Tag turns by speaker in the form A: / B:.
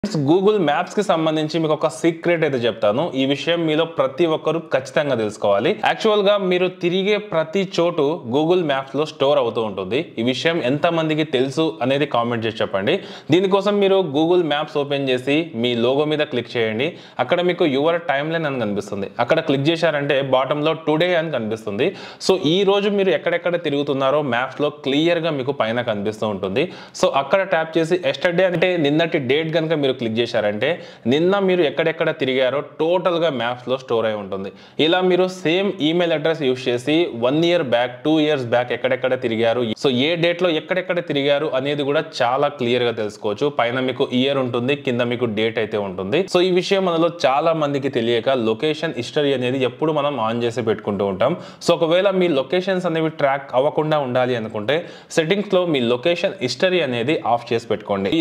A: Google maps కి సంబంధించి మీకు ఒక సీక్రెట్ అయితే చెప్తాను ఈ విషయం మీలో ప్రతి ఒక్కరు ఖచ్చితంగా తెలుసుకోవాలి యాక్చువల్ గా మీరు తిరిగే ప్రతి చోటు గూగుల్ మ్యాప్స్ లో స్టోర్ అవుతూ ఉంటుంది ఈ విషయం ఎంత మందికి తెలుసు అనేది కామెంట్ చేసి చెప్పండి దీనికోసం మీరు గూగుల్ మ్యాప్స్ ఓపెన్ చేసి మీ లోగో మీద క్లిక్ చేయండి అక్కడ మీకు యువర్ టైమ్ లైన్ అని కనిపిస్తుంది అక్కడ క్లిక్ చేశారంటే బాటమ్ లో టుడే అని కనిపిస్తుంది సో ఈ రోజు మీరు ఎక్కడెక్కడ తిరుగుతున్నారో మ్యాప్స్ లో క్లియర్ గా మీకు పైన కనిపిస్తూ ఉంటుంది సో అక్కడ ట్యాప్ చేసి ఎస్టర్డే అంటే నిన్నటి డేట్ కనుక మీరు క్లిక్ చేశారంటే నిన్న మీరు ఎక్కడెక్కడ తిరిగారో టోటల్ గా మ్యాప్స్ లో స్టోర్ అయి ఉంటుంది ఇలా మీరు సేమ్ ఈమెయిల్ అడ్రస్ యూస్ చేసి one year back two years back ఎక్కడెక్కడ తిరిగారు సో ఏ డేట్ లో ఎక్కడెక్కడ తిరిగారు అనేది కూడా చాలా క్లియర్ గా తెలుసుకోవచ్చు పైన మీకు ఇయర్ ఉంటుంది కింద మీకు డేట్ అయితే ఉంటుంది సో ఈ విషయం మనలో చాలా మందికి తెలియక లొకేషన్ హిస్టరీ అనేది ఎప్పుడు మనం ఆన్ చేసి పెట్టుకుంటూ ఉంటాం సో ఒకవేళ మీ లొకేషన్స్ అనేవి ట్రాక్ అవ్వకుండా ఉండాలి అనుకుంటే సెట్టింగ్స్ లో మీ లొకేషన్ హిస్టరీ అనేది ఆఫ్ చేసి పెట్టుకోండి